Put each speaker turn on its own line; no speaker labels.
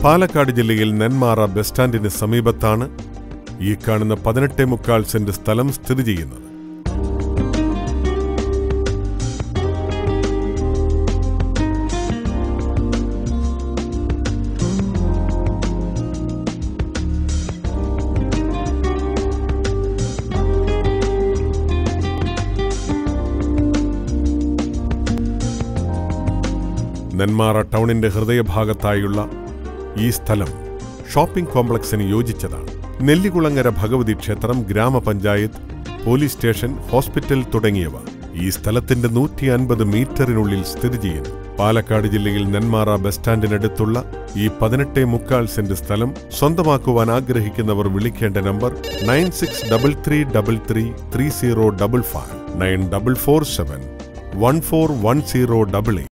പാലക്കാട് ജില്ലയിൽ നെന്മാറ ബസ് സ്റ്റാൻഡിന് സമീപത്താണ് ഈ കാണുന്ന പതിനെട്ടേ മുക്കാൽ സെന്റ് സ്ഥലം സ്ഥിതി ചെയ്യുന്നത് നെന്മാറ ടൗണിന്റെ ഹൃദയഭാഗത്തായുള്ള ഈ സ്ഥലം ഷോപ്പിംഗ് കോംപ്ലക്സിന് യോജിച്ചതാണ് നെല്ലികുളങ്ങര ഭഗവതി ക്ഷേത്രം ഗ്രാമപഞ്ചായത്ത് പോലീസ് സ്റ്റേഷൻ ഹോസ്പിറ്റൽ തുടങ്ങിയവ ഈ സ്ഥലത്തിന്റെ നൂറ്റി അൻപത് മീറ്ററിനുള്ളിൽ സ്ഥിതി ചെയ്യുന്നു പാലക്കാട് ജില്ലയിൽ നെന്മാറ ബസ് സ്റ്റാൻഡിനടുത്തുള്ള ഈ പതിനെട്ടേ മുക്കാൽ സെന്റ് സ്ഥലം സ്വന്തമാക്കുവാൻ ആഗ്രഹിക്കുന്നവർ വിളിക്കേണ്ട number nine six double three double three three zero double five nine double four seven one four one zero double eight